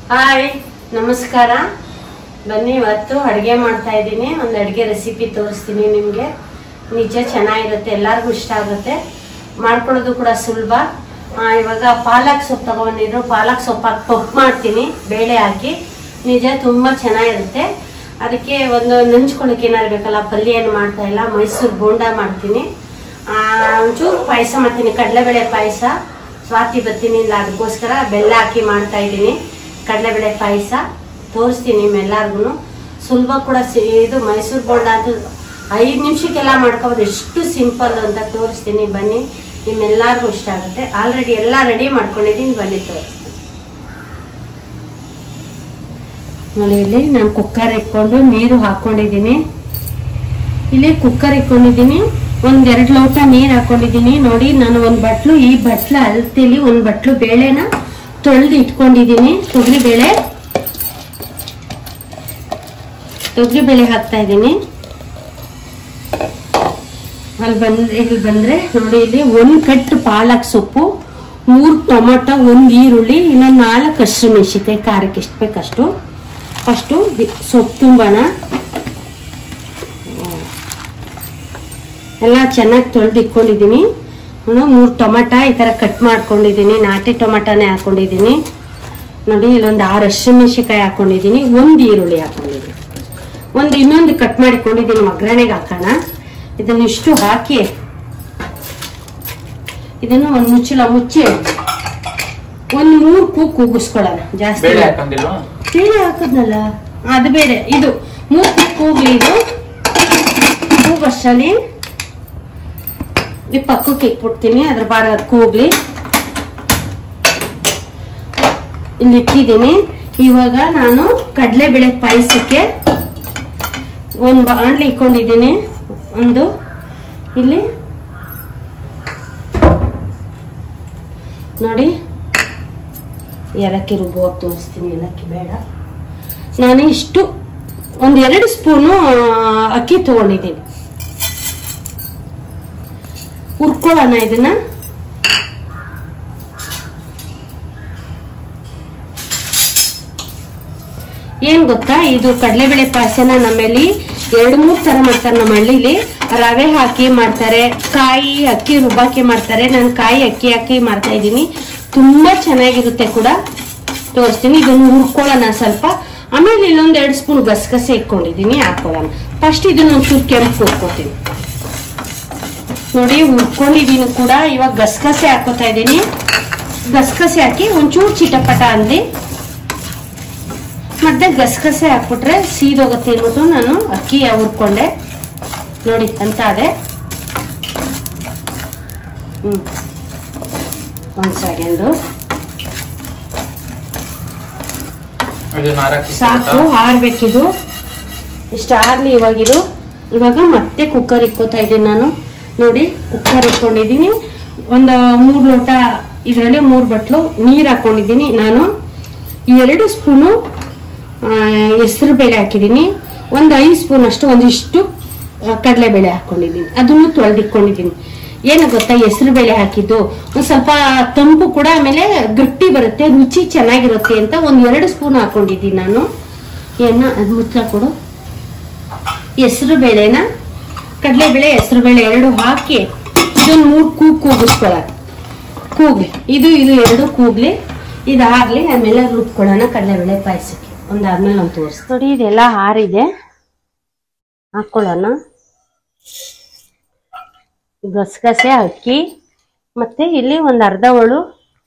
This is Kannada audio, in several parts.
ಹಾಯ್ ನಮಸ್ಕಾರ ಬನ್ನಿ ಇವತ್ತು ಅಡುಗೆ ಮಾಡ್ತಾ ಇದ್ದೀನಿ ಒಂದು ಅಡುಗೆ ರೆಸಿಪಿ ತೋರಿಸ್ತೀನಿ ನಿಮಗೆ ನಿಜ ಚೆನ್ನಾಗಿರುತ್ತೆ ಎಲ್ಲರಿಗೂ ಇಷ್ಟ ಆಗುತ್ತೆ ಮಾಡ್ಕೊಳ್ಳೋದು ಕೂಡ ಸುಲಭ ಆ, ಇವಾಗ ಪಾಲಕ್ ಸೊಪ್ಪು ತಗೊಂಡಿದ್ರು ಪಾಲಕ್ ಸೊಪ್ಪು ಹಾಕಿ ಪಪ್ಪು ಮಾಡ್ತೀನಿ ಬೇಳೆ ಹಾಕಿ ನಿಜ ತುಂಬ ಚೆನ್ನಾಗಿರುತ್ತೆ ಅದಕ್ಕೆ ಒಂದು ನಂಚ್ಕೊಳ್ಳೋಕೆ ಏನಾದ್ರು ಬೇಕಲ್ಲ ಪಲ್ಯ ಏನು ಮಾಡ್ತಾ ಇಲ್ಲ ಮೈಸೂರು ಬೋಂಡ ಮಾಡ್ತೀನಿ ಆ, ಒಂಚೂರು ಪಾಯಸ ಮಾಡ್ತೀನಿ ಕಡಲೆಬೇಳೆ ಪಾಯಸ ಸ್ವಾತಿ ಬರ್ತೀನಿ ಇಲ್ಲ ಅದಕ್ಕೋಸ್ಕರ ಬೆಲ್ಲ ಹಾಕಿ ಮಾಡ್ತಾ ಇದ್ದೀನಿ ಕಡಲೆಬೇಳೆ ಪಾಯಸ ತೋರಿಸ್ತೀನಿ ನಿಮ್ಮೆಲ್ಲರಿಗೂ ಸುಲಭ ಕೂಡ ಸಿ ಇದು ಮೈಸೂರು ಬೋಂಡ ಅಂತ ಐದು ನಿಮಿಷಕ್ಕೆಲ್ಲ ಮಾಡ್ಕೋಬೋದು ಎಷ್ಟು ಸಿಂಪಲ್ ಅಂತ ತೋರಿಸ್ತೀನಿ ಬನ್ನಿ ನಿಮ್ಮೆಲ್ಲರಿಗೂ ಇಷ್ಟ ಆಗುತ್ತೆ ಆಲ್ರೆಡಿ ಎಲ್ಲ ರೆಡಿ ಮಾಡ್ಕೊಂಡಿದ್ದೀನಿ ಬನ್ನಿ ತೋರಿಸ್ತೀನಿ ನೋಡಿ ಇಲ್ಲಿ ನಾನು ಕುಕ್ಕರ್ ಇಟ್ಕೊಂಡು ನೀರು ಹಾಕೊಂಡಿದ್ದೀನಿ ಇಲ್ಲಿ ಕುಕ್ಕರ್ ಇಟ್ಕೊಂಡಿದ್ದೀನಿ ಒಂದ್ ಎರಡ್ ಲೋಟ ನೀರ್ ಹಾಕೊಂಡಿದ್ದೀನಿ ನೋಡಿ ನಾನು ಒಂದ್ ಬಟ್ಲು ಈ ಬಟ್ಲ ಅಲ್ತಿಲಿ ಒಂದ್ ಬಟ್ಲು ಬೇಳೆನ ತೊಳೆದು ಇಟ್ಕೊಂಡಿದ್ದೀನಿ ತೊಗರಿ ಬೇಳೆ ತೊಗರಿ ಬೇಳೆ ಹಾಕ್ತಾ ಇದ್ದೀನಿ ಅಲ್ಲಿ ಬಂದ್ರೆ ಇಲ್ಲಿ ಬಂದ್ರೆ ನೋಡಿ ಇಲ್ಲಿ ಒಂದ್ ಕಟ್ಟು ಪಾಲಕ್ ಸೊಪ್ಪು ಮೂರ್ ಟೊಮೊಟೊ ಒಂದ್ ಈರುಳ್ಳಿ ಇನ್ನೊಂದ್ ನಾಲ್ಕು ಹಸಿರು ಮೆಣಸಿಕಾಯಿ ಖಾರಕ್ಕೆ ಎಷ್ಟು ಬೇಕಷ್ಟು ಫಸ್ಟು ಸೊಪ್ಪು ತುಂಬೋಣ ಎಲ್ಲ ಚೆನ್ನಾಗಿ ತೊಳೆದು ಇಟ್ಕೊಂಡಿದ್ದೀನಿ ನಾನು ಮೂರು ಟೊಮಟ ಈ ಥರ ಕಟ್ ಮಾಡ್ಕೊಂಡಿದ್ದೀನಿ ನಾಟಿ ಟೊಮಟನೇ ಹಾಕೊಂಡಿದ್ದೀನಿ ನೋಡಿ ಇಲ್ಲೊಂದು ಆರು ಹಸಿಮೆಣಸಿಕಾಯಿ ಹಾಕೊಂಡಿದ್ದೀನಿ ಒಂದು ಈರುಳ್ಳಿ ಹಾಕೊಂಡಿದ್ದೀನಿ ಒಂದು ಇನ್ನೊಂದು ಕಟ್ ಮಾಡಿಕೊಂಡಿದ್ದೀನಿ ಒಗ್ಗರಣೆಗೆ ಹಾಕೋಣ ಇದನ್ನ ಇಷ್ಟು ಹಾಕಿ ಇದನ್ನು ಒಂದು ಮುಚ್ಚಳ ಮುಚ್ಚಿ ಒಂದು ಮೂರು ಕೂಗ್ ಕೂಗಿಸ್ಕೊಳ್ಳೋಣ ಜಾಸ್ತಿ ಬೇಳೆ ಹಾಕೊಂಡಿಲ್ವಾ ಬೇರೆ ಹಾಕದ್ನಲ್ಲ ಅದು ಬೇರೆ ಇದು ಮೂರು ಕೂಗ್ಲಿ ಇದು ಕೂಗಷ್ಟಲ್ಲಿ ಈ ಪಕ್ಕಕ್ಕೆ ಇಟ್ಬಿಡ್ತೀನಿ ಅದ್ರ ಬಾಡ ಅದು ಕೂಗ್ಲಿ ಇಲ್ಲಿ ಇಟ್ಟಿದ್ದೀನಿ ಇವಾಗ ನಾನು ಕಡಲೆಬೇಳೆ ಪಾಯಸಕ್ಕೆ ಒಂದು ಬಾಣಲಿ ಇಟ್ಕೊಂಡಿದ್ದೀನಿ ಒಂದು ಇಲ್ಲಿ ನೋಡಿ ಏಲಕ್ಕಿ ರುಬ್ಬುವಾಗ ತೋರಿಸ್ತೀನಿ ಏಲಕ್ಕಿ ಬೇಡ ನಾನು ಇಷ್ಟು ಒಂದು ಎರಡು ಸ್ಪೂನು ಅಕ್ಕಿ ತಗೊಂಡಿದ್ದೀನಿ ಹುರ್ಕೊಳ್ಳೋಣ ಇದನ್ನ ಏನ್ ಗೊತ್ತಾ ಇದು ಕಡಲೆಬೇಳೆ ಪಾಯಸನ ನಮ್ಮಲ್ಲಿ ಎರಡು ಮೂರು ತರ ಮಾಡ್ತಾರೆ ನಮ್ಮ ಹಳ್ಳಿಲಿ ರವೆ ಹಾಕಿ ಮಾಡ್ತಾರೆ ಕಾಯಿ ಅಕ್ಕಿ ರುಬ್ಬಾಕಿ ಮಾಡ್ತಾರೆ ನಾನು ಕಾಯಿ ಅಕ್ಕಿ ಹಾಕಿ ಮಾಡ್ತಾ ಇದ್ದೀನಿ ತುಂಬಾ ಚೆನ್ನಾಗಿರುತ್ತೆ ಕೂಡ ತೋರಿಸ್ತೀನಿ ಇದನ್ನು ಹುರ್ಕೊಳ್ಳೋಣ ಸ್ವಲ್ಪ ಆಮೇಲೆ ಇಲ್ಲೊಂದ್ ಎರಡು ಸ್ಪೂನ್ ಗಸಗಸೆ ಇಟ್ಕೊಂಡಿದ್ದೀನಿ ಹಾಕೊಳ್ಳೋಣ ಫಸ್ಟ್ ಇದನ್ನ ಒಂಚೂರು ಕೆಂಪು ಹುರ್ಕೋತೀನಿ ನೋಡಿ ಹುರ್ಕೊಂಡಿದ್ದೀನಿ ಕೂಡ ಇವಾಗ ಗಸಗಸೆ ಹಾಕೋತಾ ಇದ್ದೀನಿ ಗಸಗಸೆ ಹಾಕಿ ಒಂಚೂರು ಚಿಟಪಟ ಅಂದಿ ಮತ್ತೆ ಗಸಗಸೆ ಹಾಕ್ಬಿಟ್ರೆ ಸೀದೋಗುತ್ತೆ ಅಂದ್ಬಿಟ್ಟು ನಾನು ಅಕ್ಕಿ ಹುರ್ಕೊಂಡೆ ನೋಡಿ ಅಂತ ಅದೇ ಹ್ಮ್ ಒಂದ್ ಸೆಕೆಂಡು ಇದು ನಾರಕ್ಕೆ ಸಾಕು ಹಾರ್ಬೇಕಿದು ಇಷ್ಟ ಆಗ್ಲಿ ಇವಾಗಿದು ಇವಾಗ ಮತ್ತೆ ಕುಕ್ಕರ್ ಇಕ್ಕೋತಾ ಇದ್ದೀನಿ ನಾನು ನೋಡಿ ಕುಕ್ಕರ್ ಇಟ್ಕೊಂಡಿದ್ದೀನಿ ಒಂದು ಮೂರು ಲೋಟ ಇದರಲ್ಲಿ ಮೂರು ಬಟ್ಲು ನೀರು ಹಾಕೊಂಡಿದ್ದೀನಿ ನಾನು ಎರಡು ಸ್ಪೂನು ಹೆಸರು ಬೇಳೆ ಹಾಕಿದ್ದೀನಿ ಒಂದು ಐದು ಸ್ಪೂನ್ ಅಷ್ಟು ಒಂದಿಷ್ಟು ಕಡಲೆಬೇಳೆ ಹಾಕೊಂಡಿದ್ದೀನಿ ಅದನ್ನು ತೊಳೆದಿಟ್ಕೊಂಡಿದ್ದೀನಿ ಏನು ಗೊತ್ತಾ ಹೆಸರು ಬೇಳೆ ಹಾಕಿದ್ದು ಒಂದು ಸ್ವಲ್ಪ ತಂಪು ಕೂಡ ಆಮೇಲೆ ಗಟ್ಟಿ ಬರುತ್ತೆ ರುಚಿ ಚೆನ್ನಾಗಿರುತ್ತೆ ಅಂತ ಒಂದು ಎರಡು ಸ್ಪೂನ್ ಹಾಕೊಂಡಿದ್ದೀನಿ ನಾನು ಏನ ಅದು ಮುಚ್ಚ ಕೊಡು ಹೆಸರು ಬೇಳೆನ ಕಡಲೆಬೇಳೆ ಹೆಸರು ಬೇಳೆ ಎರಡು ಹಾಕಿ ಇದೊಂದು ಮೂರು ಕೂಗ್ ಕೂಗಿಸ್ಕೊಳ್ಳೋದು ಕೂಗ್ಲಿ ಇದು ಇದು ಎರಡು ಕೂಗ್ಲಿ ಇದಾಗ್ಲಿ ಆಮೇಲೆ ರುಬ್ಕೊಳ್ಳೋಣ ಕಡಲೆಬೇಳೆ ಪಾಯಸಕ್ಕೆ ಒಂದಾದ್ಮೇಲೆ ಒಂದು ತೋರಿಸ್ ನೋಡಿ ಇದೆಲ್ಲ ಹಾರಿದೆ ಹಾಕೊಳ್ಳೋಣ ಗಸಗಸೆ ಅಕ್ಕಿ ಮತ್ತೆ ಇಲ್ಲಿ ಒಂದು ಅರ್ಧ ಒಳು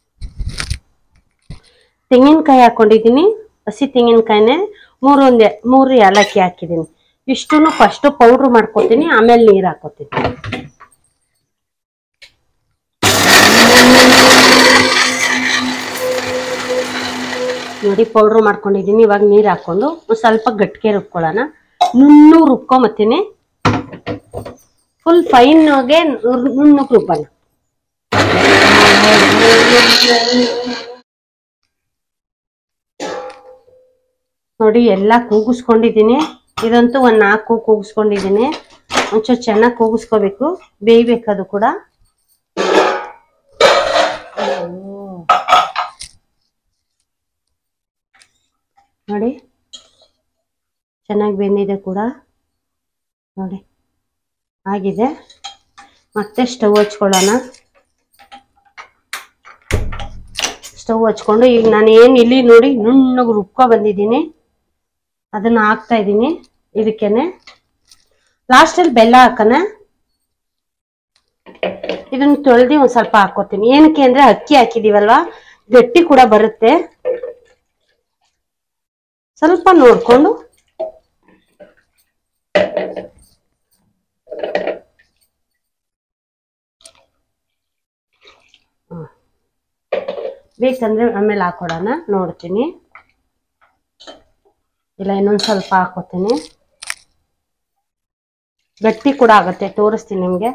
ತೆಂಗಿನಕಾಯಿ ಹಾಕೊಂಡಿದ್ದೀನಿ ಹಸಿ ತೆಂಗಿನಕಾಯಿನೇ ಮೂರು ಒಂದೇ ಮೂರು ಏಲಕ್ಕಿ ಹಾಕಿದ್ದೀನಿ ಇಷ್ಟನ್ನು ಫಸ್ಟ್ ಪೌಡ್ರ್ ಮಾಡ್ಕೊತೀನಿ ಆಮೇಲೆ ನೀರು ಹಾಕೋತೀನಿ ನೋಡಿ ಪೌಡ್ರ್ ಮಾಡ್ಕೊಂಡಿದ್ದೀನಿ ಇವಾಗ ನೀರು ಹಾಕೊಂಡು ಒಂದ್ ಸ್ವಲ್ಪ ಗಟ್ಟಿಗೆ ರುಬ್ಕೊಳ್ಳೋಣ ನುಣ್ಣು ರುಬ್ಕೊಂಬತ್ತೀನಿ ಫುಲ್ ಫೈನ್ಗೆ ನುಣ್ಣಗೆ ರುಬ್ಬೋಣ ನೋಡಿ ಎಲ್ಲ ಕೂಗಿಸ್ಕೊಂಡಿದ್ದೀನಿ ಇದಂತೂ ಒಂದು ನಾಲ್ಕು ಕೂಗಿಸ್ಕೊಂಡಿದ್ದೀನಿ ಒಂಚೂರು ಚೆನ್ನಾಗಿ ಕೂಗಿಸ್ಕೋಬೇಕು ಬೇಯ್ಬೇಕದು ಕೂಡ ನೋಡಿ ಚೆನ್ನಾಗಿ ಬೆಂದಿದೆ ಕೂಡ ನೋಡಿ ಆಗಿದೆ ಮತ್ತೆ ಸ್ಟವ್ ಹಚ್ಕೊಳ್ಳೋಣ ಸ್ಟವ್ ಹಚ್ಕೊಂಡು ಈಗ ನಾನು ಏನು ಇಲ್ಲಿ ನೋಡಿ ನುಣ್ಣಗೆ ರುಬ್ಕೊ ಬಂದಿದ್ದೀನಿ ಅದನ್ನ ಹಾಕ್ತಾ ಇದ್ದೀನಿ ಇದಕ್ಕೇನೆ ಲಾಸ್ಟಲ್ಲಿ ಬೆಲ್ಲ ಹಾಕೋಣ ಇದನ್ನ ತೊಳೆದು ಒಂದ್ ಸ್ವಲ್ಪ ಹಾಕೋತೀನಿ ಏನಕ್ಕೆ ಅಂದ್ರೆ ಅಕ್ಕಿ ಹಾಕಿದೀವಲ್ವಾ ಗಟ್ಟಿ ಕೂಡ ಬರುತ್ತೆ ಸ್ವಲ್ಪ ನೋಡ್ಕೊಂಡು ಹ. ಬೇಕಂದ್ರೆ ಆಮೇಲೆ ಹಾಕೊಡೋಣ ನೋಡ್ತೀನಿ ಇಲ್ಲ ಇನ್ನೊಂದು ಸ್ವಲ್ಪ ಹಾಕೋತೀನಿ ಗಟ್ಟಿ ಕೂಡ ಆಗುತ್ತೆ ತೋರಿಸ್ತೀನಿ ನಿಮಗೆ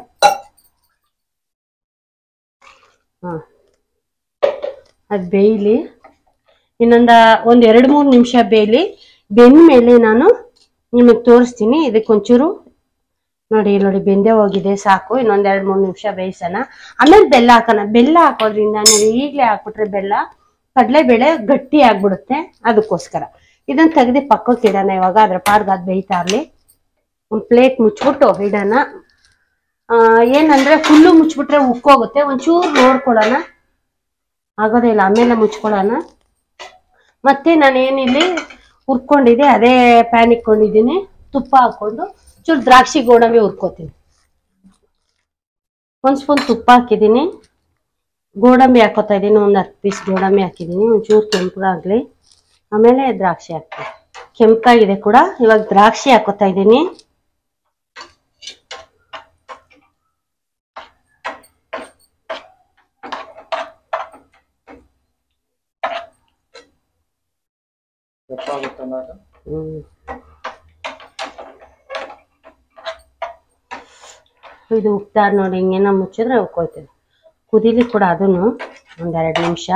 ಹಾಂ ಅದು ಬೇಯಲಿ ಇನ್ನೊಂದ ಒಂದ್ ಎರಡು ಮೂರು ನಿಮಿಷ ಬೇಯಲಿ ಬೆಂದ ಮೇಲೆ ನಾನು ನಿಮಗೆ ತೋರಿಸ್ತೀನಿ ಇದಕ್ಕೆ ಒಂಚೂರು ನೋಡಿ ಇಲ್ಲಿ ನೋಡಿ ಬೆಂದೆ ಹೋಗಿದೆ ಸಾಕು ಇನ್ನೊಂದ್ ಎರಡು ಮೂರು ನಿಮಿಷ ಬೇಯಿಸೋಣ ಆಮೇಲೆ ಬೆಲ್ಲ ಹಾಕೋಣ ಬೆಲ್ಲ ಹಾಕೋದ್ರಿಂದ ನೀವು ಈಗಲೇ ಹಾಕ್ಬಿಟ್ರೆ ಬೆಲ್ಲ ಕಡಲೆಬೇಳೆ ಗಟ್ಟಿ ಆಗ್ಬಿಡುತ್ತೆ ಅದಕ್ಕೋಸ್ಕರ ಇದನ್ನ ತೆಗೆದು ಪಕ್ಕಕ್ಕೆ ಇಡೋಣ ಇವಾಗ ಅದ್ರ ಪಾಡ್ಗೆ ಅದು ಬೇಯ್ತಾ ಇರಲಿ ಒಂದು ಪ್ಲೇಟ್ ಮುಚ್ಬಿಟ್ಟು ಇಡೋಣ ಆ, ಏನಂದ್ರೆ ಫುಲ್ಲು ಮುಚ್ಬಿಟ್ರೆ ಉಕ್ಕೋಗುತ್ತೆ ಒಂಚೂರು ನೋಡ್ಕೊಳ್ಳೋಣ ಆಗೋದೇ ಇಲ್ಲ ಆಮೇಲೆ ಮುಚ್ಕೊಳ್ಳೋಣ ಮತ್ತೆ ನಾನೇನಿಲ್ಲಿ ಹುರ್ಕೊಂಡಿದ್ದೆ ಅದೇ ಪ್ಯಾನ್ ಇಟ್ಕೊಂಡಿದ್ದೀನಿ ತುಪ್ಪ ಹಾಕೊಂಡು ಚೂರು ದ್ರಾಕ್ಷಿ ಗೋಡಂಬಿ ಹುರ್ಕೋತೀನಿ ಒಂದು ಸ್ಪೂನ್ ತುಪ್ಪ ಹಾಕಿದ್ದೀನಿ ಗೋಡಂಬಿ ಹಾಕೋತಾ ಇದ್ದೀನಿ ಒಂದು ಹತ್ತು ಪೀಸ್ ಗೋಡಂಬಿ ಹಾಕಿದ್ದೀನಿ ಒಂಚೂರು ಕೆಂಪಗಾಗಲಿ ಆಮೇಲೆ ದ್ರಾಕ್ಷಿ ಹಾಕ್ತೀನಿ ಕೆಂಪಾಗಿದೆ ಕೂಡ ಇವಾಗ ದ್ರಾಕ್ಷಿ ಹಾಕೋತಾ ಇದ್ದೀನಿ ಗೊತ್ತಾಗುತ್ತಲ್ಲ ಅದು ಹ್ಮ್. ಇದು ಉಪ್ತಾರ ನೋಡಿ ಹಿಂಗೇನ ಮುಚ್ಚಿದ್ರೆ ಉಕ್ಕೋಯ್ತದೆ ಕುದೀಲಿ ಕೂಡ ಅದನ್ನು ಒಂದೆರಡು ನಿಮಿಷ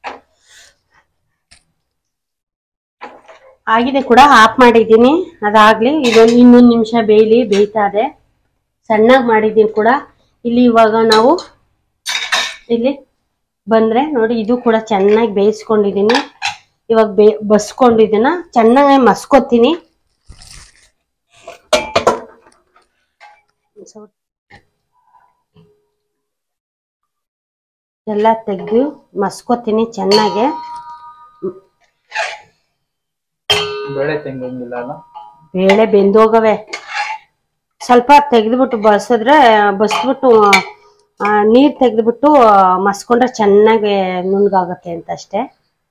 ಆಗಿದೆ ಕೂಡ ಆಫ್ ಮಾಡಿದ್ದೀನಿ ಅದಾಗ್ಲಿ ಇದೊಂದು ಇನ್ನೊಂದು ನಿಮಿಷ ಬೇಯಲಿ ಬೇಯ್ತಾ ಇದೆ ಸಣ್ಣಗೆ ಮಾಡಿದ್ದೀನಿ ಕೂಡ ಇಲ್ಲಿ ಇವಾಗ ನಾವು ಇಲ್ಲಿ ಬಂದ್ರೆ ನೋಡಿ ಇದು ಕೂಡ ಚೆನ್ನಾಗಿ ಬೇಯಿಸ್ಕೊಂಡಿದ್ದೀನಿ ಇವಾಗ ಬೇ ಬಸ್ಕೊಂಡಿದ್ದನ್ನ ಚೆನ್ನಾಗಿ ಮಸ್ಕೊತೀನಿ ಸ್ವಲ್ಪ ಎಲ್ಲ ತೆಗೆದು ಮಸ್ಕೊತೀನಿ ಚೆನ್ನಾಗೆ ಬೇಳೆ ತೆಂಗಂಗಿಲ್ಲ ಅಲ್ಲ ಬೇಳೆ ಬೆಂದೋಗವೆ ಸ್ವಲ್ಪ ತೆಗೆದ್ಬಿಟ್ಟು ಬಸಿದ್ರೆ ಬಸ್ಬಿಟ್ಟು ನೀರು ತೆಗೆದ್ಬಿಟ್ಟು ಮಸ್ಕೊಂಡ್ರೆ ಚೆನ್ನಾಗಿ ನುಣ್ಣಗಾಗುತ್ತೆ ಅಂತ ಅಷ್ಟೇ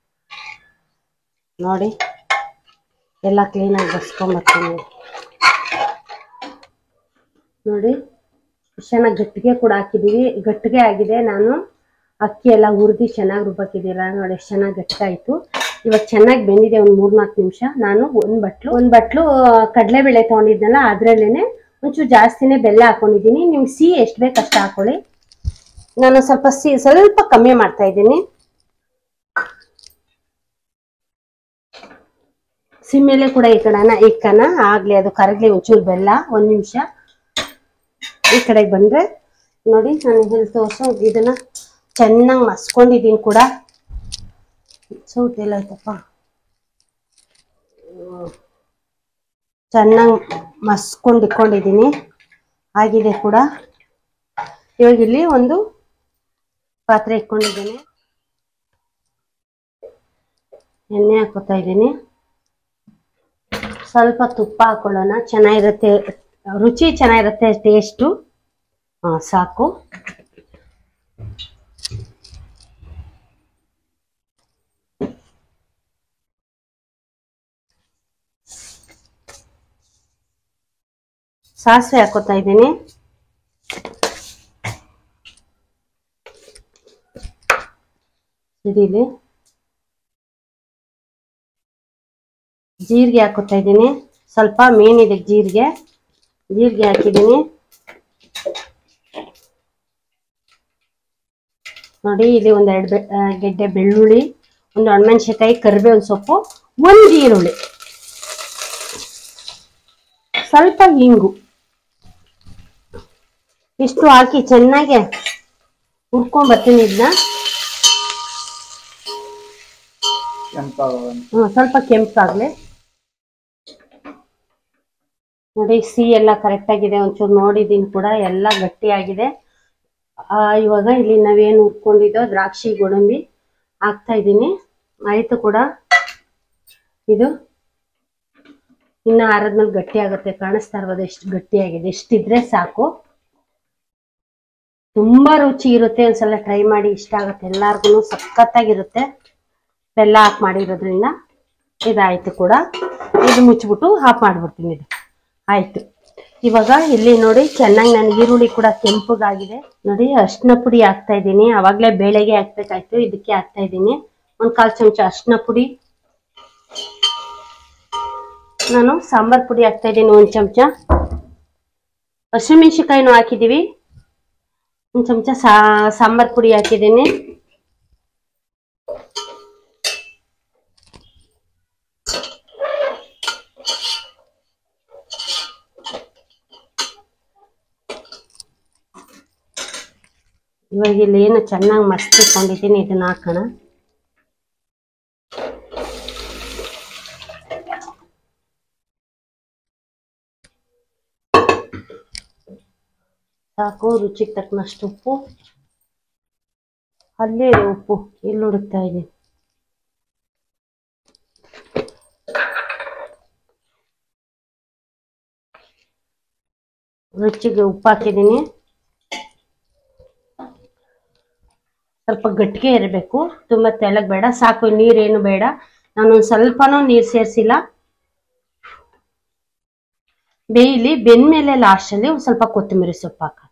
ನೋಡಿ ಎಲ್ಲ ಕ್ಲೀನಾಗಿ ಬಸ್ಕೊಂಬರ್ತೀನಿ ನೋಡಿ ಎಷ್ಟ್ ಚೆನ್ನಾಗಿ ಗಟ್ಟಿಗೆ ಕೂಡ ಹಾಕಿದೀವಿ ಗಟ್ಟಿಗೆ ಆಗಿದೆ ನಾನು ಅಕ್ಕಿ ಎಲ್ಲ ಹುರಿದು ಚೆನ್ನಾಗಿ ರುಬ್ಬಕ್ಕಿದ್ದೀರ ನೋಡಿ ಎಷ್ಟು ಚೆನ್ನಾಗಿ ಗಟ್ಟಾಯಿತು ಇವಾಗ ಚೆನ್ನಾಗಿ ಬೆಂದಿದೆ ಒಂದು ಮೂರ್ನಾಲ್ಕು ನಿಮಿಷ ನಾನು ಒಂದು ಬಟ್ಲು ಒಂದು ಬಟ್ಲು ಕಡಲೆಬೇಳೆ ತೊಗೊಂಡಿದ್ನಲ್ಲ ಅದರಲ್ಲೇನೆ ಒಂಚೂರು ಜಾಸ್ತಿನೇ ಬೆಲ್ಲ ಹಾಕೊಂಡಿದ್ದೀನಿ ನಿಮ್ಗೆ ಸಿಹಿ ಎಷ್ಟು ಬೇಕು ಅಷ್ಟು ಹಾಕೊಳ್ಳಿ ನಾನು ಸ್ವಲ್ಪ ಸಿಹಿ ಸ್ವಲ್ಪ ಕಮ್ಮಿ ಮಾಡ್ತಾ ಇದ್ದೀನಿ ಸಿಮ್ಮೇಲೆ ಕೂಡ ಈ ಕಡೆನ ಇಕ್ಕನ ಆಗ್ಲಿ ಅದು ಕರಗ್ಲಿ ಒಂಚೂರು ಬೆಲ್ಲ ಒಂದ್ ನಿಮಿಷ ಈ ಕಡೆಗೆ ಬಂದ್ರೆ ನೋಡಿ ನಾನು ಇಲ್ಲಿ ತೋರ್ಸೋ ಇದನ್ನ ಚೆನ್ನಾಗಿ ಮಸ್ಕೊಂಡಿದ್ದೀನಿ ಕೂಡ ಸೌಟ್ ಎಲ್ಲಾಯ್ತಪ್ಪ ಚೆನ್ನಾಗಿ ಮಸ್ಕೊಂಡು ಇಟ್ಕೊಂಡಿದ್ದೀನಿ ಆಗಿದೆ ಕೂಡ ಇವಾಗ ಇಲ್ಲಿ ಒಂದು ಪಾತ್ರೆ ಇಟ್ಕೊಂಡಿದ್ದೀನಿ ಎಣ್ಣೆ ಹಾಕೋತಾ ಇದ್ದೀನಿ ಸ್ವಲ್ಪ ತುಪ್ಪ ಹಾಕೊಳ್ಳೋಣ ಚೆನ್ನಾಗಿರುತ್ತೆ ರುಚಿ ಚೆನ್ನಾಗಿರುತ್ತೆ ಟೇಸ್ಟು ಹಾಂ ಸಾಕು ಸಾಸಿವೆ ಹಾಕೋತಾ ಇದ್ದೀನಿ ಸಿಡಿಲಿ ಜೀರಿಗೆ ಹಾಕೋತಾ ಇದ್ದೀನಿ ಸ್ವಲ್ಪ ಮೇನ್ ಇದೆ ಜೀರಿಗೆ ಜೀರಿಗೆ ಹಾಕಿದ್ದೀನಿ ನೋಡಿ ಇಲ್ಲಿ ಒಂದೆರಡು ಬೆ ಆ, ಗೆಡ್ಡೆ ಬೆಳ್ಳುಳ್ಳಿ ಒಂದು ಒಣಮೆಣಸಿನಕಾಯಿ ಕರಿಬೇವಿನ ಸೊಪ್ಪು ಒಂದು ಈರುಳ್ಳಿ ಸ್ವಲ್ಪ ಹಿಂಗು ಇಷ್ಟು ಹಾಕಿ ಚೆನ್ನಾಗಿ ಹುರ್ಕೊಂಡ್ ಬರ್ತೀನಿ ಇದನ್ನ ಕೆಂಪಾಗಲ್ಲ ಹ್ಮ್, ಸ್ವಲ್ಪ ಕೆಂಪಾಗ್ಲಿ ನೋಡಿ ಸಿ ಎಲ್ಲ ಕರೆಕ್ಟ್ ಆಗಿದೆ ಒಂಚೂರು ನೋಡಿದೀನಿ ಕೂಡ ಎಲ್ಲ ಗಟ್ಟಿಯಾಗಿದೆ ಆ, ಇವಾಗ ಇಲ್ಲಿ ನಾವೇನು ಉಟ್ಕೊಂಡಿದ್ದೋ ದ್ರಾಕ್ಷಿ ಗೋಡಂಬಿ ಹಾಕ್ತಾ ಇದ್ದೀನಿ ಆಯ್ತು ಕೂಡ ಇದು ಇನ್ನ ಆರದ್ಮೇಲೆ ಗಟ್ಟಿ ಆಗುತ್ತೆ ಕಾಣಿಸ್ತಾ ಇರ್ಬೋದು ಎಷ್ಟು ಗಟ್ಟಿಯಾಗಿದೆ ಇಷ್ಟಿದ್ರೆ ಸಾಕು ತುಂಬಾ ರುಚಿ ಇರುತ್ತೆ ಒಂದ್ಸಲ ಟ್ರೈ ಮಾಡಿ ಇಷ್ಟ ಆಗುತ್ತೆ ಎಲ್ಲಾರ್ಗು ಸಖತ್ತಾಗಿರುತ್ತೆ ಬೆಲ್ಲ ಹಾಕಿ ಮಾಡಿರೋದ್ರಿಂದ ಇದಾಯ್ತು ಕೂಡ ಇದು ಮುಚ್ಚಿಬಿಟ್ಟು ಆಫ್ ಮಾಡ್ಬಿಡ್ತೀನಿ ಇದು ಆಯ್ತು ಇವಾಗ ಇಲ್ಲಿ ನೋಡಿ ಚೆನ್ನಾಗಿ ನಾನು ಈರುಳ್ಳಿ ಕೂಡ ಕೆಂಪಗಾಗಿದೆ ನೋಡಿ ಅರ್ಶಿನ ಪುಡಿ ಹಾಕ್ತಾ ಇದ್ದೀನಿ ಅವಾಗಲೇ ಬೇಳೆಗೆ ಹಾಕ್ಬೇಕಾಯ್ತು ಇದಕ್ಕೆ ಹಾಕ್ತಾ ಇದ್ದೀನಿ ಒಂದು ಕಾಲು ಚಮಚ ಅರ್ಶಿನ ಪುಡಿ ನಾನು ಸಾಂಬಾರ್ ಪುಡಿ ಹಾಕ್ತಾ ಇದ್ದೀನಿ ಒಂದು ಚಮಚ ಹಸಿಮೆಣಸಿಕಾಯಿನೂ ಹಾಕಿದ್ದೀವಿ ಒಂದು ಚಮಚ ಸಾ ಸಾಂಬಾರ್ ಪುಡಿ ಹಾಕಿದ್ದೀನಿ ಇವಾಗ ಇಲ್ಲಿ ಏನು ಚೆನ್ನಾಗಿ ಮಸ್ತಿಕೊಂಡಿದ್ದೀನಿ ಇದನ್ನ ಹಾಕೋಣ ಸಾಕು ರುಚಿಗೆ ತಕ್ಕನಷ್ಟು ಉಪ್ಪು ಅಲ್ಲೇ ಇದೆ ಉಪ್ಪು ಇಲ್ಲಿ ಹುಡುಕ್ತಾ ಇದೆ ರುಚಿಗೆ ಉಪ್ಪು ಹಾಕಿದ್ದೀನಿ ಸ್ವಲ್ಪ ಗಟ್ಟಿಗೆ ಇರಬೇಕು ತುಂಬಾ ತೆಳ್ಳಗ್ ಬೇಡ ಸಾಕು ನೀರೇನು ಬೇಡ ನಾನು ಒಂದ್ ಸ್ವಲ್ಪನೂ ನೀರ್ ಸೇರ್ಸಿಲ್ಲ ಬೇಯ್ಲಿ ಬೆಂದ್ಮೇಲೆ ಲಾಸ್ಟ್ ಅಲ್ಲಿ ಒಂದ್ ಸ್ವಲ್ಪ ಕೊತ್ತಂಬರಿ ಸೊಪ್ಪು ಹಾಕ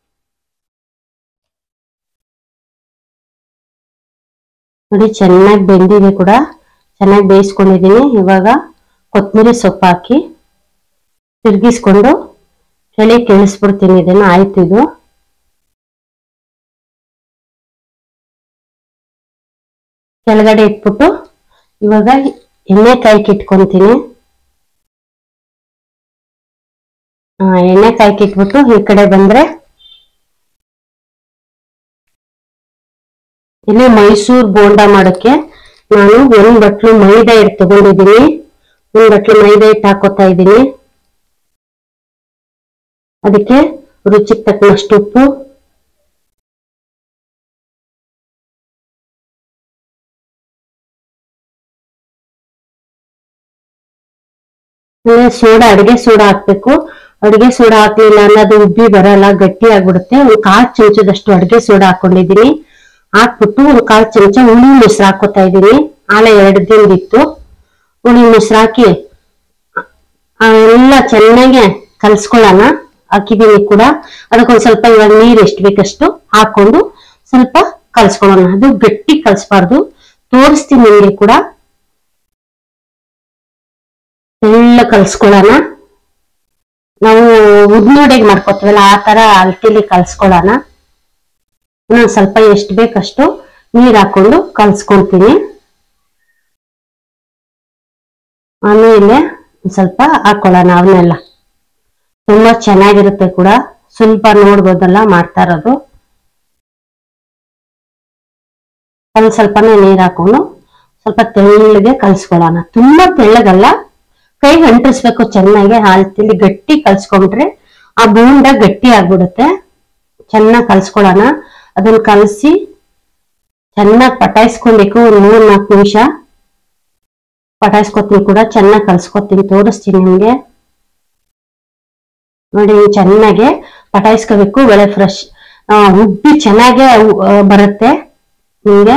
ನೋಡಿ ಚೆನ್ನಾಗಿ ಬೆಂದಿದೆ ಕೂಡ ಚೆನ್ನಾಗಿ ಬೇಯಿಸ್ಕೊಂಡಿದ್ದೀನಿ ಇವಾಗ ಕೊತ್ತಂಬರಿ ಸೊಪ್ಪು ಹಾಕಿ ತಿರ್ಗಿಸ್ಕೊಂಡು ಕೆಳಗೆ ಕೆಳಿಸ್ಬಿಡ್ತೀನಿ ಇದನ್ನ ಆಯ್ತು ಇದು ಕೆಳಗಡೆ ಇಟ್ಬಿಟ್ಟು ಇವಾಗ ಎಣ್ಣೆ ಕಾಯ್ಕೆ ಇಟ್ಕೊಂತೀನಿ ಆ, ಎಣ್ಣೆ ಕಾಯ್ಕೆ ಇಟ್ಬಿಟ್ಟು ಈ ಕಡೆ ಬಂದ್ರೆ ಇಲ್ಲಿ ಮೈಸೂರ್ ಬೋಂಡ ಮಾಡೋಕೆ ನಾನು ಒಂದ್ ಬಟ್ಲು ಮೈದಾ ಹಿಟ್ಟು ತಗೊಂಡಿದ್ದೀನಿ ಒಂದ್ ಬಟ್ಲು ಮೈದಾ ಹಿಟ್ಟು ಹಾಕೋತಾ ಇದ್ದೀನಿ ಅದಕ್ಕೆ ರುಚಿಗೆ ತಕ್ಕನಷ್ಟು ಉಪ್ಪು ಆಮೇಲೆ ಸೋಡಾ ಅಡಿಗೆ ಸೋಡಾ ಹಾಕ್ಬೇಕು ಅಡಿಗೆ ಸೋಡಾ ಹಾಕ್ಲಿಲ್ಲ ಅಂದ್ರೆ ಅದು ಉಬ್ಬಿ ಬರಲ್ಲ ಗಟ್ಟಿ ಆಗ್ಬಿಡುತ್ತೆ ಒಂದು ಕಾಲ್ ಚಮಚದಷ್ಟು ಅಡಿಗೆ ಸೋಡಾ ಹಾಕೊಂಡಿದೀನಿ ಹಾಕ್ಬಿಟ್ಟು ಒಂದು ಕಾಲ್ ಚಮಚ ಹುಳಿ ಮೊಸರು ಹಾಕೋತಾ ಇದೀನಿ ಆಲೆ ಎರಡು ದಿನದಿತ್ತು ಹುಳಿ ಮೊಸರು ಹಾಕಿ ಆ, ಎಲ್ಲ ಚೆನ್ನಾಗಿ ಕಲ್ಸ್ಕೊಳ್ಳೋಣ ಹಾಕಿದೀನಿ ಕೂಡ ಅದಕ್ಕೊಂದ್ ಸ್ವಲ್ಪ ಇವಾಗ ನೀರ್ ಎಷ್ಟು ಬೇಕಷ್ಟು ಹಾಕೊಂಡು ಸ್ವಲ್ಪ ಕಲ್ಸ್ಕೊಳ್ಳೋಣ ಅದು ಗಟ್ಟಿ ಕಲ್ಸ್ಬಾರ್ದು ತೋರಿಸ್ತೀನಿ ನಿಮ್ಗೆ ಕೂಡ ಎಲ್ಲ ಕಲ್ಸ್ಕೊಳ್ಳೋಣ ನಾವು ಉದ್ನೋಡೆಗೆ ಮಾಡ್ಕೊತೀವಲ್ಲ ಆ ತರ ಅಳತೆಲಿ ಕಲ್ಸ್ಕೊಳ್ಳೋಣ ನಾನು ಸ್ವಲ್ಪ ಎಷ್ಟು ಬೇಕಷ್ಟು ನೀರ್ ಹಾಕೊಂಡು ಕಲ್ಸ್ಕೊಂತೀನಿ ಆಮೇಲೆ ಒಂದ್ ಸ್ವಲ್ಪ ಹಾಕೊಳ್ಳೋಣ ಅವನ್ನೆಲ್ಲ ತುಂಬಾ ಚೆನ್ನಾಗಿರುತ್ತೆ ಕೂಡ ಸ್ವಲ್ಪ ನೋಡ್ಬೋದಲ್ಲ ಮಾಡ್ತಾ ಇರೋದು ಒಂದ್ ಸ್ವಲ್ಪನೇ ನೀರ್ ಹಾಕೊಂಡು ಸ್ವಲ್ಪ ತೆಳ್ಳಗೆ ಕಲ್ಸ್ಕೊಳ್ಳೋಣ ತುಂಬಾ ತೆಳ್ಳಗಲ್ಲ ಕೈಗೆ ಅಂಟಿಸ್ಬೇಕು ಚೆನ್ನಾಗಿ ಹಾಲ್ತಿಲಿ ಗಟ್ಟಿ ಕಲ್ಸ್ಕೊಂಡ್ರೆ ಆ ಬೋಂಡ ಗಟ್ಟಿ ಆಗ್ಬಿಡುತ್ತೆ ಚೆನ್ನಾಗಿ ಕಲ್ಸ್ಕೊಳ್ಳೋಣ ಅದನ್ನ ಕಲಸಿ ಚೆನ್ನಾಗಿ ಪಟಾಯಿಸ್ಕೊಬೇಕು ಒಂದ್ ಮೂರ್ ನಾಲ್ಕು ನಿಮಿಷ ಪಟಾಯಿಸ್ಕೊತೀನಿ ಕೂಡ ಚೆನ್ನಾಗಿ ಕಲ್ಸ್ಕೊತೀನಿ ತೋರಿಸ್ತೀನಿ ನಿಮ್ಗೆ ನೋಡಿ ಚೆನ್ನಾಗೆ ಪಟಾಯಿಸ್ಕೋಬೇಕು ಒಳ್ಳೆ ಫ್ರೆಶ್ ಉಬ್ಬಿ ಚೆನ್ನಾಗೆ ಆ, ಬರುತ್ತೆ ನಿಮ್ಗೆ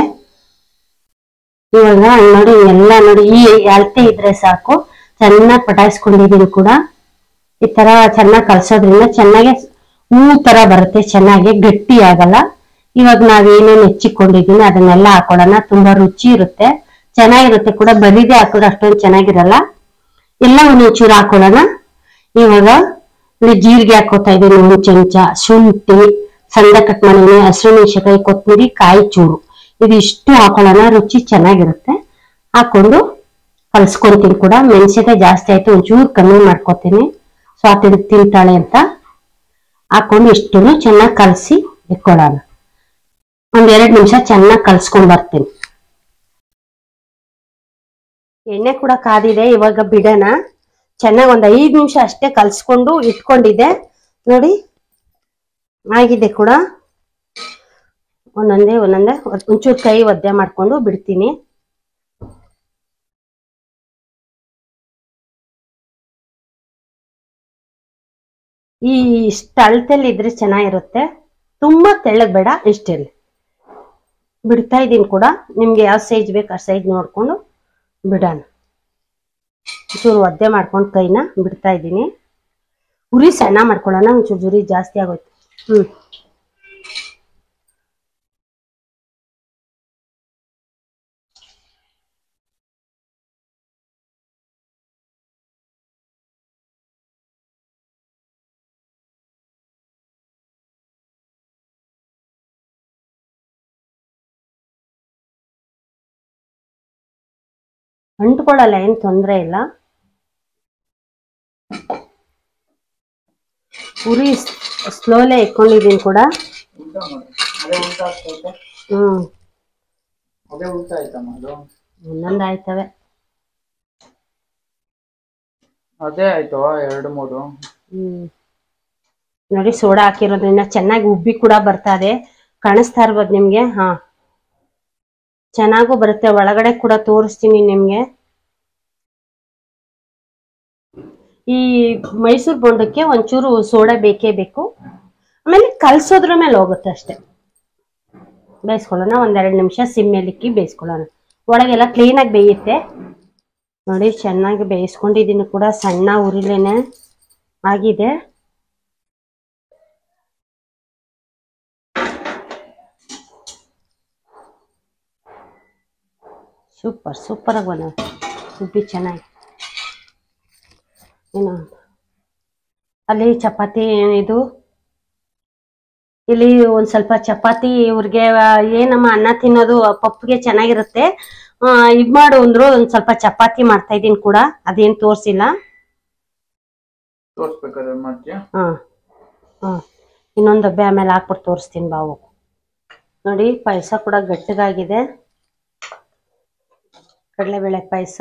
ಇವಾಗ ನೋಡಿ ಎಲ್ಲ ನೋಡಿ ಈ ಅಳತೆ ಇದ್ರೆ ಸಾಕು ಚೆನ್ನಾಗಿ ಪಟಾಯಿಸ್ಕೊಂಡಿದೀನಿ ಕೂಡ ಈ ತರ ಚೆನ್ನಾಗಿ ಕಲ್ಸೋದ್ರಿಂದ ಚೆನ್ನಾಗಿ ಹೂ ತರ ಬರುತ್ತೆ ಚೆನ್ನಾಗಿ ಗಟ್ಟಿ ಆಗಲ್ಲ ಇವಾಗ ನಾವೇನೇನು ಹೆಚ್ಚಿಕೊಂಡಿದೀನಿ ಅದನ್ನೆಲ್ಲ ಹಾಕೊಳ್ಳೋಣ ತುಂಬಾ ರುಚಿ ಇರುತ್ತೆ ಚೆನ್ನಾಗಿರುತ್ತೆ ಕೂಡ ಬರಿದೇ ಹಾಕಿದ್ರೆ ಅಷ್ಟೊಂದು ಚೆನ್ನಾಗಿರಲ್ಲ ಎಲ್ಲ ಒಂದೊಂಚೂರು ಹಾಕೊಳ್ಳೋಣ ಇವಾಗ ಇಲ್ಲಿ ಜೀರಿಗೆ ಹಾಕೋತಾ ಇದೀನಿ ಒಂದು ಚಮಚ ಶುಂಠಿ ಸಣ್ಣ ಕಟ್ ಮಾಡಿದೀನಿ ಹಸಿಮೆಣಸಿನಕಾಯಿ ಕೊತ್ತಂಬರಿ ಕಾಯಿ ಚೂರು ಇದು ಇಷ್ಟು ಹಾಕೊಳ್ಳೋಣ ರುಚಿ ಚೆನ್ನಾಗಿರುತ್ತೆ ಹಾಕೊಂಡು ಕಲ್ಸ್ಕೊಂತೀನಿ ಕೂಡ ಮೆಣಸಿನಕಾಯಿ ಜಾಸ್ತಿ ಆಯ್ತು ಒಂಚೂರು ಕಮ್ಮಿ ಮಾಡ್ಕೊತೀನಿ ಸ್ವಾತಿ ತಿಂತಾಳೆ ಅಂತ ಹಾಕೊಂಡು ಇಷ್ಟು ಚೆನ್ನಾಗಿ ಕಲಸಿ ಇಟ್ಕೊಳ್ಳೋಣ ಒಂದ್ ಎರಡ್ ನಿಮಿಷ ಚೆನ್ನಾಗಿ ಕಲ್ಸ್ಕೊಂಡ್ ಬರ್ತೀನಿ ಎಣ್ಣೆ ಕೂಡ ಕಾದಿದೆ ಇವಾಗ ಬಿಡೋಣ ಚೆನ್ನಾಗಿ ಒಂದು ಐದು ನಿಮಿಷ ಅಷ್ಟೇ ಕಲ್ಸ್ಕೊಂಡು ಇಟ್ಕೊಂಡಿದ್ದೆ ನೋಡಿ ಆಗಿದೆ ಕೂಡ ಒಂದೊಂದೇ ಒಂದೊಂದೇ ಒಂಚೂರು ಕೈ ಒದ್ದೆ ಮಾಡ್ಕೊಂಡು ಬಿಡ್ತೀನಿ ಈ ಇಷ್ಟು ಅಳತೆಲ್ಲಿ ಇದ್ರೆ ಚೆನ್ನಾಗಿರುತ್ತೆ ತುಂಬಾ ತೆಳ್ಳಗ್ ಬೇಡ ಇಷ್ಟಿರ್ಲಿ ಬಿಡ್ತಾ ಇದ್ದೀನಿ ಕೂಡ ನಿಮ್ಗೆ ಯಾವ ಸೈಜ್ ಬೇಕು ಆ ಸೈಜ್ ನೋಡ್ಕೊಂಡು ಬಿಡೋಣ ಒಂಚೂರು ಒದ್ದೆ ಮಾಡ್ಕೊಂಡು ಕೈನ ಬಿಡ್ತಾ ಇದ್ದೀನಿ ಉರಿ ಸಣ್ಣ ಮಾಡ್ಕೊಳ್ಳೋಣ ಒಂಚೂರು ಉರಿ ಜಾಸ್ತಿ ಆಗೋಯ್ತು ಹ್ಮ್ ಅಂಟ್ಕೊಳ್ಳಲ್ಲ ಏನ್ ತೊಂದ್ರೆ ಇಲ್ಲ ಉರಿ ಸ್ಲೋಲೇ ಇಟ್ಕೊಂಡಿದ್ದೀನಿ ಕೂಡ ಉಲ್ಟಾ ಮಾಡಿ ಅದೇ ಉಲ್ಟಾ ಆಗ್ತೈತೆ ಹ್ಮ್ ಅದೇ ಉಲ್ಟಾ ಆಯ್ತಮ್ಮ ಅದು ಒಂದೊಂದು ಆಯ್ತವೆ ಅದೇ ಆಯ್ತು ಎರಡು ಮೂರು ಹ್ಮ್ ನೋಡಿ ಸೋಡಾ ಹಾಕಿರೋದ್ರಿಂದ ಚೆನ್ನಾಗಿ ಉಬ್ಬಿ ಕೂಡ ಬರ್ತಾ ಇದೆ ಕಾಣಿಸ್ತಾ ಇರ್ಬೋದು ನಿಮ್ಗೆ ಹಾ ಚೆನ್ನಾಗೂ ಬರುತ್ತೆ ಒಳಗಡೆ ಕೂಡ ತೋರಿಸ್ತೀನಿ ನಿಮ್ಗೆ ಈ ಮೈಸೂರು ಬೋಂಡಕ್ಕೆ ಒಂಚೂರು ಸೋಡಾ ಬೇಕೇ ಬೇಕು ಆಮೇಲೆ ಕಲ್ಸೋದ್ರ ಮೇಲೆ ಹೋಗುತ್ತೆ ಅಷ್ಟೇ ಬೇಯಿಸ್ಕೊಳ್ಳೋಣ ಒಂದೆರಡು ನಿಮಿಷ ಸಿಮ್ಮೇಲಿಕ್ಕಿ ಬೇಯಿಸ್ಕೊಳ್ಳೋಣ ಒಳಗೆಲ್ಲ ಕ್ಲೀನಾಗಿ ಬೇಯುತ್ತೆ ನೋಡಿ ಚೆನ್ನಾಗಿ ಬೇಯಿಸ್ಕೊಂಡಿದ್ದೀನಿ ಕೂಡ ಸಣ್ಣ ಉರಿಲೇನೆ ಆಗಿದೆ ಸೂಪರ್ ಸೂಪರ್ ಆಗಿ ಬಂದ ಉಬ್ಬಿ ಚೆನ್ನಾಗಿ ಏನು ಅಲ್ಲಿ ಚಪಾತಿ ಇದು ಇಲ್ಲಿ ಒಂದ್ ಸ್ವಲ್ಪ ಚಪಾತಿ ಇವ್ರಿಗೆ ಏನಮ್ಮ ಅನ್ನ ತಿನ್ನೋದು ಪಪ್ಪಿಗೆ ಚೆನ್ನಾಗಿರುತ್ತೆ ಆ, ಇದ್ ಮಾಡು ಅಂದ್ರು ಒಂದ್ ಸ್ವಲ್ಪ ಚಪಾತಿ ಮಾಡ್ತಾ ಇದೀನಿ ಕೂಡ ಅದೇನ್ ತೋರ್ಸಿಲ್ಲ ತೋರ್ಸ್ಬೇಕಾದ್ರೆ ಮಾಡ್ತೀಯಾ ಹಾ ಹಾ ಇನ್ನೊಂದು ಡಬ್ಬೆ ಆಮೇಲೆ ಹಾಕ್ಬಿಟ್ಟು ತೋರಿಸ್ತೀನಿ ಬಾವು ನೋಡಿ ಪಾಯಸ ಕೂಡ ಗಟ್ಟಿಗಾಗಿದೆ ಕಡಲೆಬೇಳೆ ಪಾಯಸ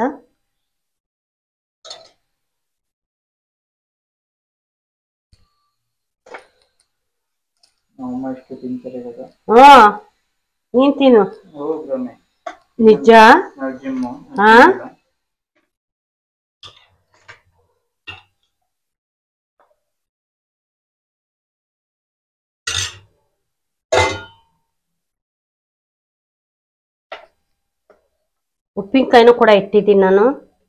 ನಮ್ಮಮ್ಮ ಇಷ್ಟು ತಿಂತಾರೆ ಇವಾಗ ಹಾ ನೀನ್ ತಿನ್ನು ಹೋಗ್ರಮ್ಮೆ ನಿಜ ನಾವು ಜಿಮ್ಮು ಹಾ? ಉಪ್ಪಿನಕಾಯಿನೂ ಕೂಡ ಇಟ್ಟಿದ್ದೀನಿ ನಾನು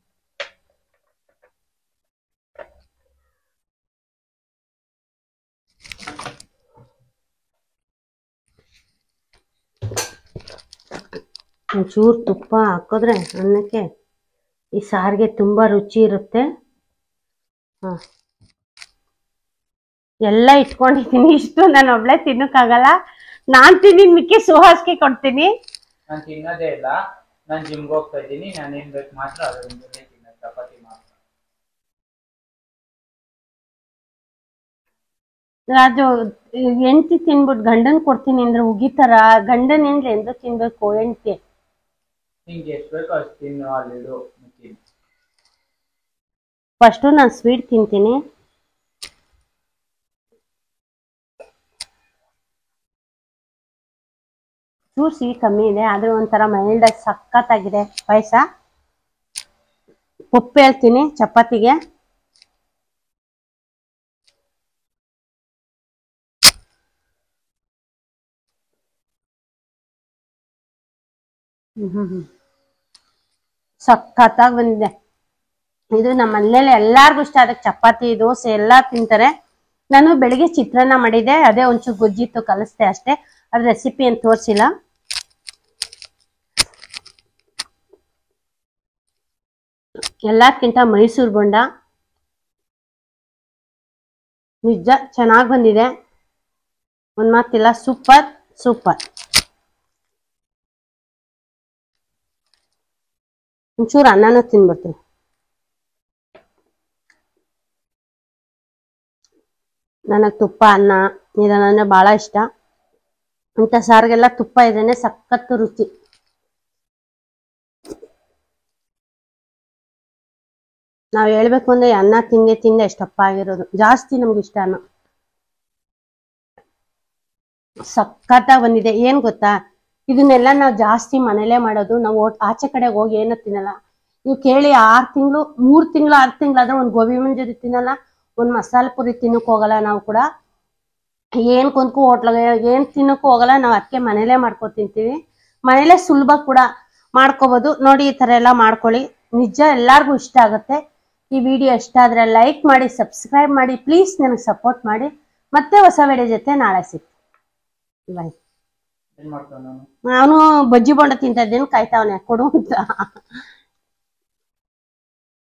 ಒಂಚೂರು ತುಪ್ಪ ಹಾಕಿದ್ರೆ ಅನ್ನಕ್ಕೆ ಈ ಸಾರಿಗೆ ತುಂಬಾ ರುಚಿ ಇರುತ್ತೆ ಹಾ ಎಲ್ಲ ಇಟ್ಕೊಂಡಿದ್ದೀನಿ ಇಷ್ಟು ನಾನು ಒಬ್ಳೆ ತಿನ್ನಕ್ಕಾಗಲ್ಲ ನಾನ್ ತಿಂದಿದ್ ಮಿಕ್ಕಿ ಸುಹಾಸ್ಗೆ ಕೊಡ್ತೀನಿ ನಾನು ತಿನ್ನೋದೇ ಇಲ್ಲ ನಾನು ಜಿಮ್ಗೆ ಹೋಗ್ತಾ ಇದ್ದೀನಿ ನಾನು ಏನ್ ಬೇಕು ಮಾತ್ರ ಅದರೊಂದಿಗೆ ತಿನ್ನೋದು ಚಪಾತಿ ಮಾತ್ರ ರಾಜು ಹೆಂಡ್ತಿ ತಿನ್ಬಿಟ್ಟು ಗಂಡನ್ ಕೊಡ್ತೀನಿ ಅಂದ್ರೆ ಉಗಿತಾರ ಗಂಡನ್ ಏನ್ಲಿ ಎಂದು ತಿನ್ಬೇಕು ಹೆಂಡ್ತಿ ನಿಂಗೆ ಎಷ್ಟು ಬೇಕೋ ಅಷ್ಟು ತಿನ್ನು ಅಲ್ಲಿಡು ಮಿಕ್ಕಿದ್ದು ಫಸ್ಟು ನಾನು ಸ್ವೀಟ್ ತಿಂತೀನಿ ಚೂರು ಸಿಹಿ ಕಮ್ಮಿ ಇದೆ ಆದ್ರೆ ಒಂಥರ ಮೈಲ್ಡ್ ಆಗಿ ಸಖತ್ತಾಗಿದೆ ಪಾಯಸ ಉಪ್ಪು ಹೇಳ್ತೀನಿ ಚಪಾತಿಗೆ ಹ್ಮ್ ಹ್ಮ್ ಹ್ಮ್. ಸಖತ್ತಾಗಿ ಬಂದಿದೆ ಇದು ನಮ್ಮ ಮನೇಲಿ ಎಲ್ಲಾರ್ಗು ಇಷ್ಟ ಅದಕ್ಕೆ ಚಪಾತಿ ದೋಸೆ ಎಲ್ಲಾ ತಿಂತಾರೆ ನಾನು ಬೆಳಿಗ್ಗೆ ಚಿತ್ರಾನ್ನ ಮಾಡಿದೆ ಅದೇ ಒಂಚೂರು ಗೊಜ್ಜಿತ್ತು ಕಲಿಸ್ದೆ ಅಷ್ಟೇ ಅದ್ರ ರೆಸಿಪಿ ಏನು ತೋರಿಸಿಲ್ಲ ಎಲ್ಲದಕ್ಕಿಂತ ಮೈಸೂರು ಬೊಂಡ ನಿಜ ಚೆನ್ನಾಗಿ ಬಂದಿದೆ ಒಂದ್ ಮಾತಿಲ್ಲ ಸೂಪರ್ ಸೂಪರ್ ಒಂಚೂರು ಅನ್ನನೂ ತಿನ್ಬಿಡ್ತೀನಿ ನನಗೆ ತುಪ್ಪ ಅನ್ನ ಇದನ್ನ ಭಾಳ ಇಷ್ಟ ಇಂಥ ಸಾರಿಗೆಲ್ಲ ತುಪ್ಪ ಇದೇನೆ ಸಖತ್ತು ರುಚಿ ನಾವ್ ಹೇಳ್ಬೇಕು ಅಂದ್ರೆ ಅನ್ನ ತಿಂದೆ ತಿಂದೆ ಎಷ್ಟಪ್ಪ ಆಗಿರೋದು ಜಾಸ್ತಿ ನಮ್ಗೆ ಇಷ್ಟ ಅನ್ನ ಸಖತ್ತಾಗಿ ಬಂದಿದೆ ಏನ್ ಗೊತ್ತಾ ಇದನ್ನೆಲ್ಲ ನಾವು ಜಾಸ್ತಿ ಮನೇಲೇ ಮಾಡೋದು ನಾವು ಓಟ್- ಆಚೆ ಕಡೆಗೆ ಹೋಗಿ ಏನೂ ತಿನ್ನಲ್ಲ ನೀವು ಕೇಳಿ ಆರು ತಿಂಗಳು ಮೂರು ತಿಂಗಳು ಆರು ತಿಂಗಳಾದ್ರೆ ಒಂದು ಗೋಬಿ ಮಂಚೂರಿ ತಿನ್ನಲ್ಲ ಒಂದು ಮಸಾಲೆ ಪುರಿ ತಿನ್ನಕ್ ಹೋಗಲ್ಲ ನಾವು ಕೂಡ ಏನ್ ಕೊಂದ್ಕು ಹೋಟ್ಲಾಗ ಏನ್ ತಿನ್ನಕ್ಕೂ ಹೋಗಲ್ಲ ನಾವು ಅದಕ್ಕೆ ಮನೇಲೇ ಮಾಡ್ಕೊ ತಿಂತೀವಿ ಮನೇಲೇ ಸುಲಭ ಕೂಡ ಮಾಡ್ಕೋಬಹುದು ನೋಡಿ ಈ ತರ ಎಲ್ಲ ಮಾಡ್ಕೊಳ್ಳಿ ನಿಜ ಎಲ್ಲಾರ್ಗೂ ಇಷ್ಟ ಆಗುತ್ತೆ ಈ ವಿಡಿಯೋ ಇಷ್ಟ ಆದ್ರೆ ಲೈಕ್ ಮಾಡಿ ಸಬ್ಸ್ಕ್ರೈಬ್ ಮಾಡಿ ಪ್ಲೀಸ್ ನನಗೆ ಸಪೋರ್ಟ್ ಮಾಡಿ ಮತ್ತೆ ಹೊಸ ವಿಡಿಯೋ ಜೊತೆ ನಾಳೆ ಸಿಗ್ತೀನಿ ಬಾಯ್ ಏನ್ ಮಾಡ್ತಾವ ನಾನು ನಾನು ಬಜ್ಜಿ ಬೋಂಡ ತಿಂತಾ ಇದ್ದೇನೆ ಕಾಯ್ತಾವನೆ ಕೊಡು ಅಂತ